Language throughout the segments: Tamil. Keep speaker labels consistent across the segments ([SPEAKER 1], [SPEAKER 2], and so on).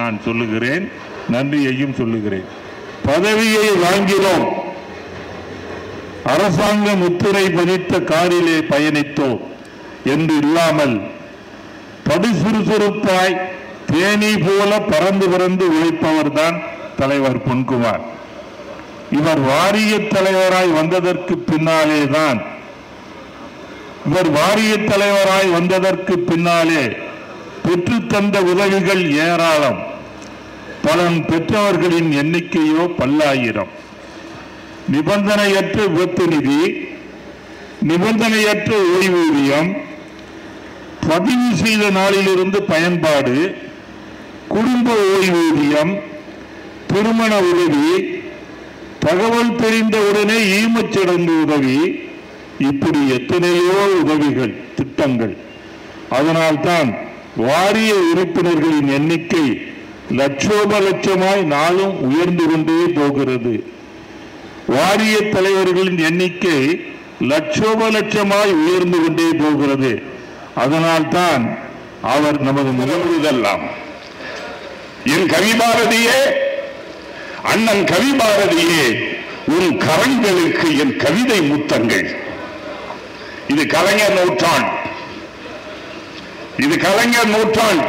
[SPEAKER 1] நான் சொல்லுகிறேன் நன்றியையும் சொல்லுகிறேன் பதவியை வாங்கினோம் அரசாங்க முத்திரை பதித்த காரிலே பயணித்தோம் என்று இல்லாமல் படு சுறுசுறுப்பாய் தேனி போல பறந்து பறந்து உழைப்பவர்தான் தலைவர் பொன்குமார் இவர் வாரிய தலைவராய் வந்ததற்கு பின்னாலே தான் இவர் வாரிய தலைவராய் வந்ததற்கு பின்னாலே பெற்றுத்தந்த உதவிகள் ஏராளம் பலன் பெற்றவர்களின் எண்ணிக்கையோ பல்லாயிரம் நிபந்தனையற்ற விபத்து நிதி நிபந்தனையற்ற ஓய்வூதியம் பதிவு செய்த நாளிலிருந்து பயன்பாடு குடும்ப ஓய்வூதியம் திருமண உதவி தகவல் தெரிந்தவுடனே ஈமச்சடங்கு உதவி இப்படி எத்தனையோ உதவிகள் திட்டங்கள் அதனால்தான் வாரிய உறுப்பினர்களின் எண்ணிக்கை லட்சோப லட்சமாய் நாளும் உயர்ந்து கொண்டே போகிறது வாரிய தலைவர்களின் எண்ணிக்கை லட்சோப லட்சமாய் உயர்ந்து கொண்டே போகிறது அதனால்தான் அவர் நமது முதல்வரெல்லாம்
[SPEAKER 2] என் கவிபாரதியே அண்ணன் கவிபாரதியே உன் கரங்களுக்கு என் கவிதை முத்தங்கள் இது கலைஞர் நூற்றாண்டு இது கலைஞர் நூற்றாண்டு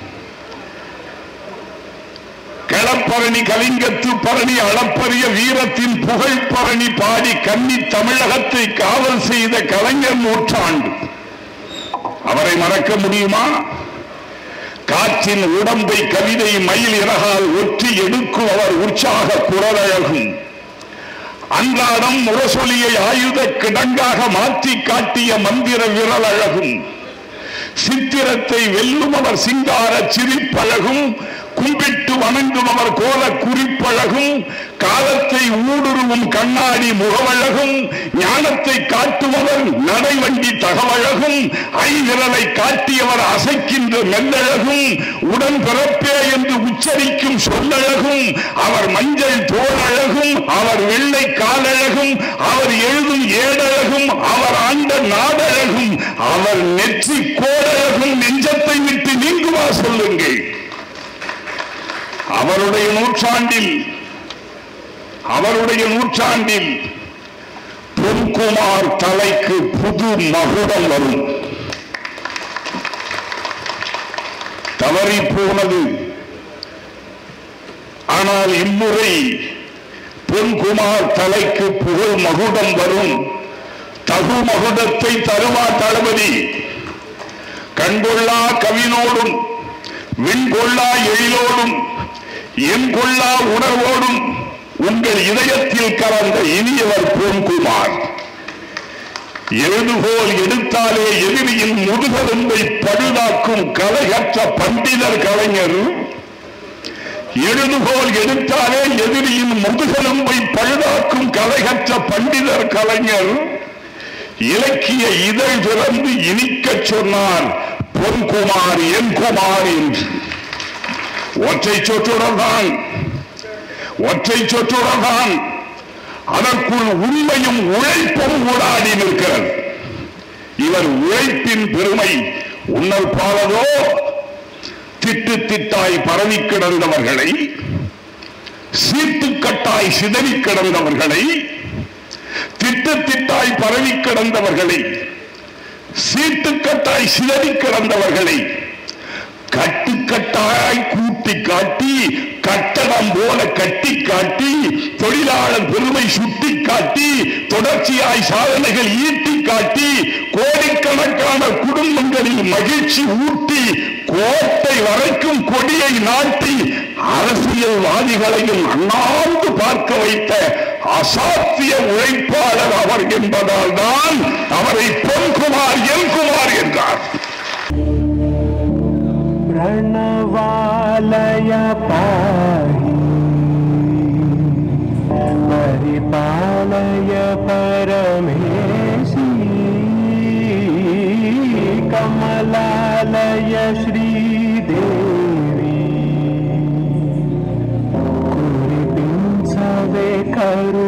[SPEAKER 2] களப்பரணி கலிங்கத்து பரணி அளப்பரிய வீரத்தின் புகழ் பரணி பாடி கன்னி தமிழகத்தை காவல் செய்த கலைஞர் நூற்றாண்டு அவரை மறக்க முடியுமா காற்றின் உடம்பை கவிதை மயில் இறகால் ஒற்றி எடுக்கும் அவர் உற்சாக குரலழகும் அன்றாடம் முரசொலியை ஆயுத கிடங்காக மாற்றி காட்டிய மந்திர விரல் அழகும் சித்திரத்தை வெல்லும் அவர் சிங்கார சிரிப்பழகும் கும்பிட்டு வணங்கும் அவர் கோல குறிப்பழகும் காலத்தை ஊடுருவும் கண்ணாடி முகவழகும் ஞானத்தை காட்டுபவர் நடைவண்டி தகவழகும் ஐவிரலை காட்டியவர் அசைக்கின்ற மெல்லழகும் உடன் பிறப்பே என்று உச்சரிக்கும் சொல்லழகும் அவர் மஞ்சள் தோழழகும் அவர் வெள்ளை காலழகும் அவர் எழுதும் ஏடழகும் அவர் ஆண்ட நாடழகும் அவர் நெற்றி கோடழகும் நெஞ்சத்தை விட்டு நீங்குமா சொல்லுங்கள் அவருடைய நூற்றாண்டில் அவருடைய நூற்றாண்டில் பொன்குமார் தலைக்கு புது மகுடம் வரும் தவறி போனது ஆனால் இம்முறை பொன்குமார் தலைக்கு புகழ் மகுடம் வரும் தகு மகுடத்தை தருவா தளபதி கண்கொள்ளா கவினோடும் விண்கொள்ளா எழிலோடும் என் கொள்ளா உணர்வோடும் உங்கள் இதயத்தில் கலந்த இனியவர் பொன்குமார் எழுதுகோல் எடுத்தாலே எதிரியின் முதுகெலும்பை பழுதாக்கும் கலையற்ற பண்டிதர் கலைஞர் எழுதுகோல் எடுத்தாலே எதிரியின் முதுகெலும்பை பழுதாக்கும் கலையற்ற பண்டிதர் கலைஞர் இலக்கிய இதழ் திறந்து இனிக்கச் சொன்னார் பொன்குமார் என் குமார் என்று ஒற்றை சொற்றுடன் தான் ஒற்றை சொற்றுடன் தான் அதற்குள் உண்மையும் உழைப்பும் ஊடாடி நிற்கிறது இவர் உழைப்பின் பெருமை உன்னல் பாலதோ திட்டு திட்டாய் பரவி கிடந்தவர்களை சீட்டுக்கட்டாய் சிதறி கிடந்தவர்களை திட்டு திட்டாய் பரவி கிடந்தவர்களை சீட்டுக்கட்டாய் சிதறி கிடந்தவர்களை கட்டுக்கட்டாய் கூட்டி காட்டி கட்டடம் போல கட்டி காட்டி தொழிலாளர் பெருமை சுட்டி காட்டி தொடர்ச்சியாய் சாதனைகள் ஈட்டி காட்டி கோடிக்கணக்கான குடும்பங்களில் மகிழ்ச்சி ஊட்டி கோட்டை வரைக்கும் கொடியை நாட்டி அரசியல்வாதிகளையும் அண்ணாந்து பார்க்க வைத்த அசாத்திய உழைப்பாளர் அவர் என்பதால் தான் அவரை பொன்குமார் என்குமார் என்றார்
[SPEAKER 3] प्रणवालय पाहि परिपालय परमेशी कमलालय श्रीदेवी कुरिपिंसवे करू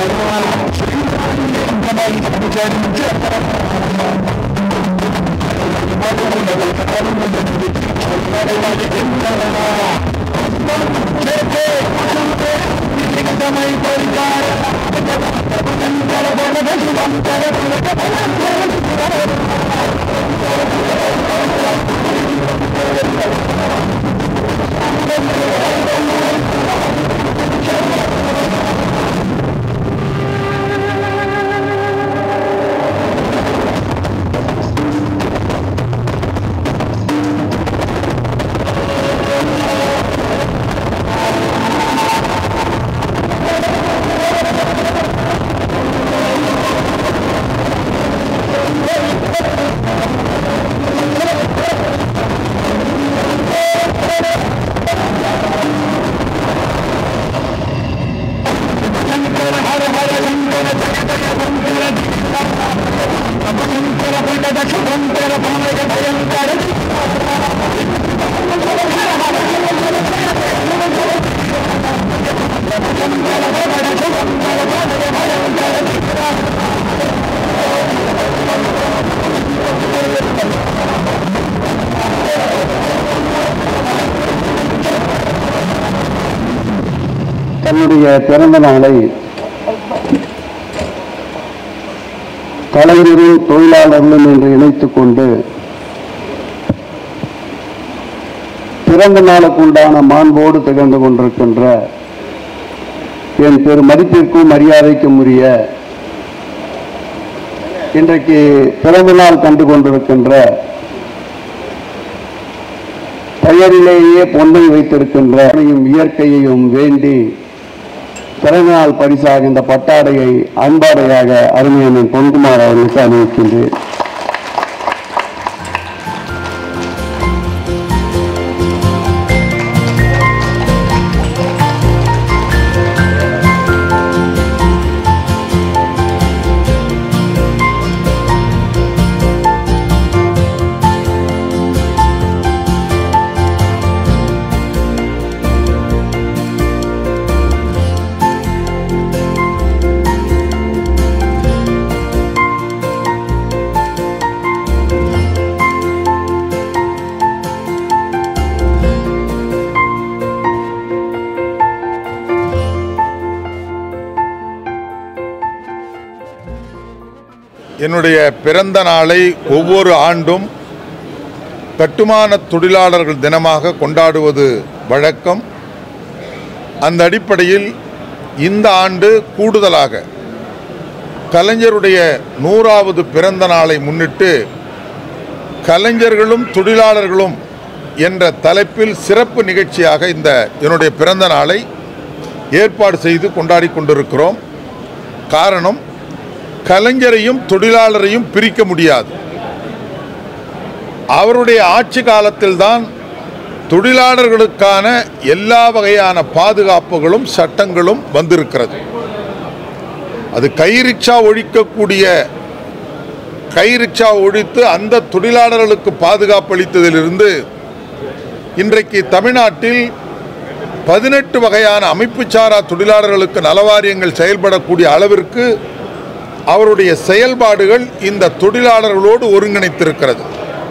[SPEAKER 4] தன்னுடைய பிறந்த நாளை கலைஞரும் தொழிலாளர்களும் என்று இணைத்துக் கொண்டு பிறந்த நாளுக்கு உண்டான மாண்போடு திகழ்ந்து கொண்டிருக்கின்ற என் பெரும் மதிப்பிற்கும் மரியாதைக்கும் உரிய இன்றைக்கு பிறந்த நாள் கண்டு கொண்டிருக்கின்ற பெயரிலேயே பொன்னை வைத்திருக்கின்ற இயற்கையையும் வேண்டி பிறந்தநாள் பரிசாக இந்த பட்டாடையை அன்பாடையாக அருமையான பொன்குமார் அவர்களுக்கு அணிவிக்கின்றேன்
[SPEAKER 5] என்னுடைய பிறந்த நாளை ஒவ்வொரு ஆண்டும் கட்டுமான தொழிலாளர்கள் தினமாக கொண்டாடுவது வழக்கம் அந்த அடிப்படையில் இந்த ஆண்டு கூடுதலாக கலைஞருடைய நூறாவது பிறந்த நாளை முன்னிட்டு கலைஞர்களும் தொழிலாளர்களும் என்ற தலைப்பில் சிறப்பு நிகழ்ச்சியாக இந்த என்னுடைய பிறந்த நாளை ஏற்பாடு செய்து கொண்டாடி கொண்டிருக்கிறோம் காரணம் கலைஞரையும் தொழிலாளரையும் பிரிக்க முடியாது அவருடைய ஆட்சி காலத்தில்தான் தொழிலாளர்களுக்கான எல்லா வகையான பாதுகாப்புகளும் சட்டங்களும் வந்திருக்கிறது அது கை ரிக்ஷா ஒழிக்கக்கூடிய கை ரிக்ஷா ஒழித்து அந்த தொழிலாளர்களுக்கு பாதுகாப்பு அளித்ததிலிருந்து இன்றைக்கு தமிழ்நாட்டில் பதினெட்டு வகையான அமைப்புச்சாரா தொழிலாளர்களுக்கு நலவாரியங்கள் செயல்படக்கூடிய அளவிற்கு அவருடைய செயல்பாடுகள் இந்த தொழிலாளர்களோடு ஒருங்கிணைத்திருக்கிறது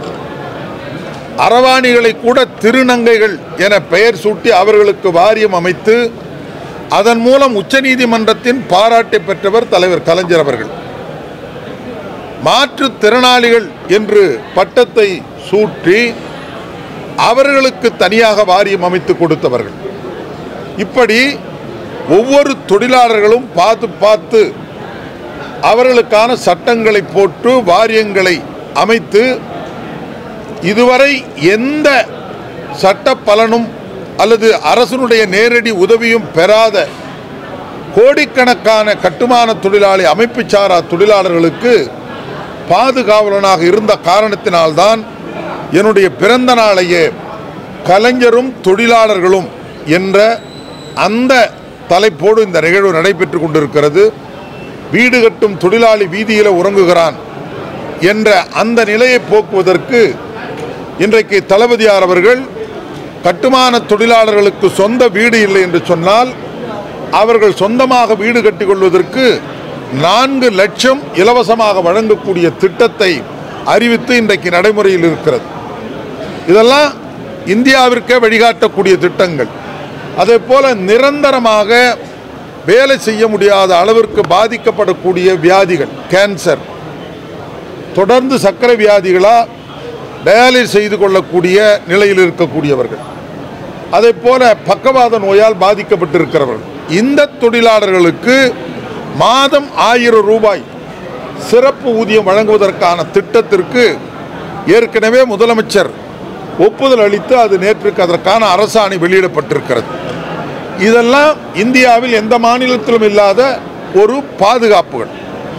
[SPEAKER 5] அரவாணிகளை கூட திருநங்கைகள் என பெயர் சூட்டி அவர்களுக்கு வாரியம் அமைத்து அதன் மூலம் உச்சநீதிமன்றத்தின் பாராட்டை பெற்றவர் தலைவர் கலைஞர் அவர்கள் மாற்றுத்திறனாளிகள் என்று பட்டத்தை சூட்டி அவர்களுக்கு தனியாக வாரியம் அமைத்து கொடுத்தவர்கள் இப்படி ஒவ்வொரு தொழிலாளர்களும் பார்த்து பார்த்து அவர்களுக்கான சட்டங்களை போட்டு வாரியங்களை அமைத்து இதுவரை எந்த சட்ட பலனும் அல்லது அரசனுடைய நேரடி உதவியும் பெறாத கோடிக்கணக்கான கட்டுமான தொழிலாளி அமைப்பு சாரா தொழிலாளர்களுக்கு பாதுகாவலனாக இருந்த காரணத்தினால்தான் என்னுடைய பிறந்த நாளையே கலைஞரும் தொழிலாளர்களும் என்ற அந்த தலைப்போடு இந்த நிகழ்வு நடைபெற்று கொண்டிருக்கிறது வீடு கட்டும் தொழிலாளி வீதியில் உறங்குகிறான் என்ற அந்த நிலையை போக்குவதற்கு இன்றைக்கு தளபதியார் அவர்கள் கட்டுமான தொழிலாளர்களுக்கு சொந்த வீடு இல்லை என்று சொன்னால் அவர்கள் சொந்தமாக வீடு கட்டிக் கொள்வதற்கு நான்கு லட்சம் இலவசமாக வழங்கக்கூடிய திட்டத்தை அறிவித்து இன்றைக்கு நடைமுறையில் இருக்கிறது இதெல்லாம் இந்தியாவிற்கே வழிகாட்டக்கூடிய திட்டங்கள் அதே போல நிரந்தரமாக வேலை செய்ய முடியாத அளவிற்கு பாதிக்கப்படக்கூடிய வியாதிகள் கேன்சர் தொடர்ந்து சர்க்கரை வியாதிகளா டயாலிஸ் செய்து கொள்ளக்கூடிய நிலையில் இருக்கக்கூடியவர்கள் அதே போல பக்கவாத நோயால் பாதிக்கப்பட்டிருக்கிறவர்கள் இந்த தொழிலாளர்களுக்கு மாதம் ஆயிரம் ரூபாய் சிறப்பு ஊதியம் வழங்குவதற்கான திட்டத்திற்கு ஏற்கனவே முதலமைச்சர் ஒப்புதல் அளித்து அது நேற்றுக்கு அதற்கான அரசாணை வெளியிடப்பட்டிருக்கிறது இதெல்லாம் இந்தியாவில் எந்த மாநிலத்திலும் இல்லாத ஒரு பாதுகாப்புகள்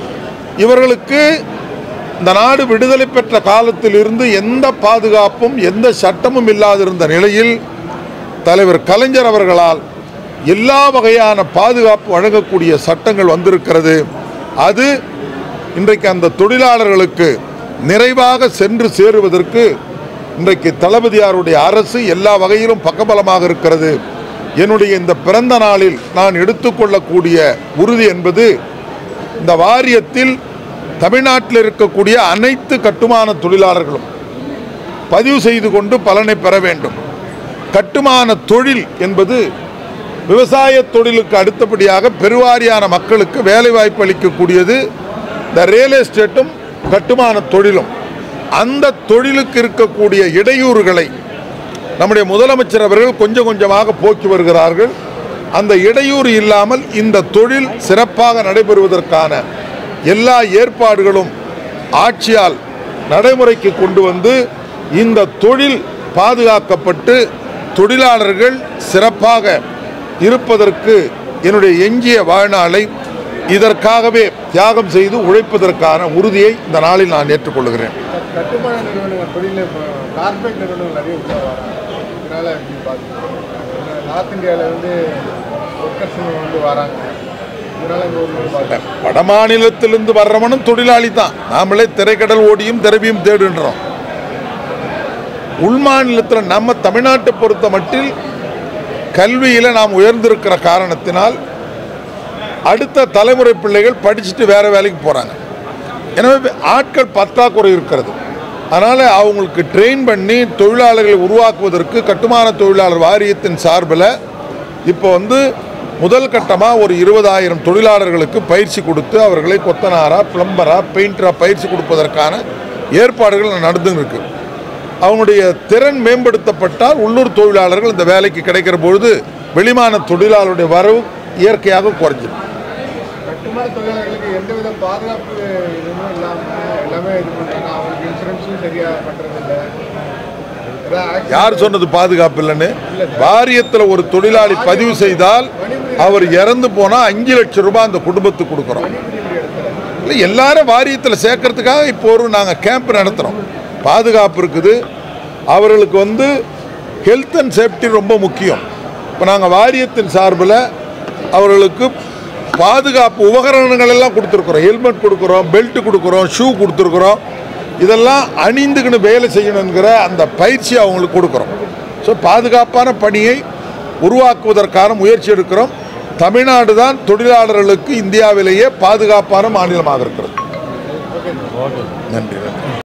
[SPEAKER 5] இவர்களுக்கு இந்த நாடு விடுதலை பெற்ற காலத்திலிருந்து எந்த பாதுகாப்பும் எந்த சட்டமும் இல்லாதிருந்த நிலையில் தலைவர் கலைஞர் அவர்களால் எல்லா வகையான பாதுகாப்பு வழங்கக்கூடிய சட்டங்கள் வந்திருக்கிறது அது இன்றைக்கு அந்த தொழிலாளர்களுக்கு நிறைவாக சென்று சேருவதற்கு இன்றைக்கு தளபதியாருடைய அரசு எல்லா வகையிலும் பக்கபலமாக இருக்கிறது என்னுடைய இந்த பிறந்த நாளில் நான் எடுத்துக்கொள்ளக்கூடிய உறுதி என்பது இந்த வாரியத்தில் தமிழ்நாட்டில் இருக்கக்கூடிய அனைத்து கட்டுமான தொழிலாளர்களும் பதிவு செய்து கொண்டு பலனை பெற வேண்டும் கட்டுமான தொழில் என்பது விவசாய தொழிலுக்கு அடுத்தபடியாக பெருவாரியான மக்களுக்கு வேலைவாய்ப்பு அளிக்கக்கூடியது இந்த ரியல் எஸ்டேட்டும் கட்டுமான தொழிலும் அந்த தொழிலுக்கு இருக்கக்கூடிய இடையூறுகளை நம்முடைய முதலமைச்சர் அவர்கள் கொஞ்சம் கொஞ்சமாக போக்கி வருகிறார்கள் அந்த இடையூறு இல்லாமல் இந்த தொழில் சிறப்பாக நடைபெறுவதற்கான எல்லா ஏற்பாடுகளும் ஆட்சியால் நடைமுறைக்கு கொண்டு வந்து இந்த தொழில் பாதுகாக்கப்பட்டு தொழிலாளர்கள் சிறப்பாக இருப்பதற்கு என்னுடைய எஞ்சிய வாழ்நாளை இதற்காகவே தியாகம் செய்து உழைப்பதற்கான உறுதியை இந்த நாளில் நான் ஏற்றுக்கொள்கிறேன்
[SPEAKER 6] கட்டுமான நிறுவனங்கள் தொழில் கார்பரேட் நிறுவனங்கள் நிறைய உள்ள வராங்க இதனால எப்படி பார்க்குறீங்க நார்த் இந்தியாவில் வந்து ஒர்க்கர்ஸ் வந்து வராங்க இதனால இங்கே ஒரு பார்க்குறேன்
[SPEAKER 5] வட மாநிலத்திலிருந்து வர்றவனும் தொழிலாளி தான் நாமளே திரைக்கடல் ஓடியும் திரவியும் தேடுன்றோம் உள் மாநிலத்தில் நம்ம தமிழ்நாட்டை பொறுத்த மட்டில் கல்வியில் நாம் உயர்ந்திருக்கிற காரணத்தினால் அடுத்த தலைமுறை பிள்ளைகள் படிச்சுட்டு வேற வேலைக்கு போகிறாங்க எனவே ஆட்கள் பற்றாக்குறை இருக்கிறது அதனால் அவங்களுக்கு ட்ரெயின் பண்ணி தொழிலாளர்களை உருவாக்குவதற்கு கட்டுமான தொழிலாளர் வாரியத்தின் சார்பில் இப்போ வந்து முதல் கட்டமாக ஒரு இருபதாயிரம் தொழிலாளர்களுக்கு பயிற்சி கொடுத்து அவர்களை கொத்தனாரா பிளம்பரா பெயிண்டரா பயிற்சி கொடுப்பதற்கான ஏற்பாடுகள் நடந்துன்னு இருக்கு அவங்களுடைய திறன் மேம்படுத்தப்பட்டால் உள்ளூர் தொழிலாளர்கள் இந்த வேலைக்கு கிடைக்கிற பொழுது வெளிமான தொழிலாளருடைய வரவு இயற்கையாக குறைஞ்சிடும்
[SPEAKER 6] கட்டுமான தொழிலாளர்களுக்கு எந்தவித பாதுகாப்பு இதுவுமே இல்லாமல் எல்லாமே இது பண்ணுறாங்க அவங்களுக்கு இன்சூரன்ஸும் சரியாக பண்ணுறதில்ல
[SPEAKER 5] யார் சொன்னது பாதுகாப்பு இல்லைன்னு வாரியத்தில் ஒரு தொழிலாளி பதிவு செய்தால் அவர் இறந்து போனால் அஞ்சு லட்சம் ரூபாய் அந்த குடும்பத்துக்கு கொடுக்குறோம் இல்லை எல்லாரும் வாரியத்தில் சேர்க்கறதுக்காக இப்போ ஒரு நாங்கள் கேம்ப் நடத்துகிறோம் பாதுகாப்பு இருக்குது அவர்களுக்கு வந்து ஹெல்த் அண்ட் சேஃப்டி ரொம்ப முக்கியம் இப்போ நாங்கள் வாரியத்தின் சார்பில் அவர்களுக்கு பாதுகாப்பு உபகரணங்கள் எல்லாம் கொடுத்துருக்குறோம் ஹெல்மெட் கொடுக்குறோம் பெல்ட் கொடுக்குறோம் ஷூ கொடுத்துருக்குறோம் இதெல்லாம் அணிந்துக்கின்னு வேலை செய்யணுங்கிற அந்த பயிற்சி அவங்களுக்கு கொடுக்குறோம் ஸோ பாதுகாப்பான பணியை உருவாக்குவதற்கான முயற்சி எடுக்கிறோம் தமிழ்நாடு தான் தொழிலாளர்களுக்கு இந்தியாவிலேயே பாதுகாப்பான மாநிலமாக இருக்கிறது நன்றி நன்றி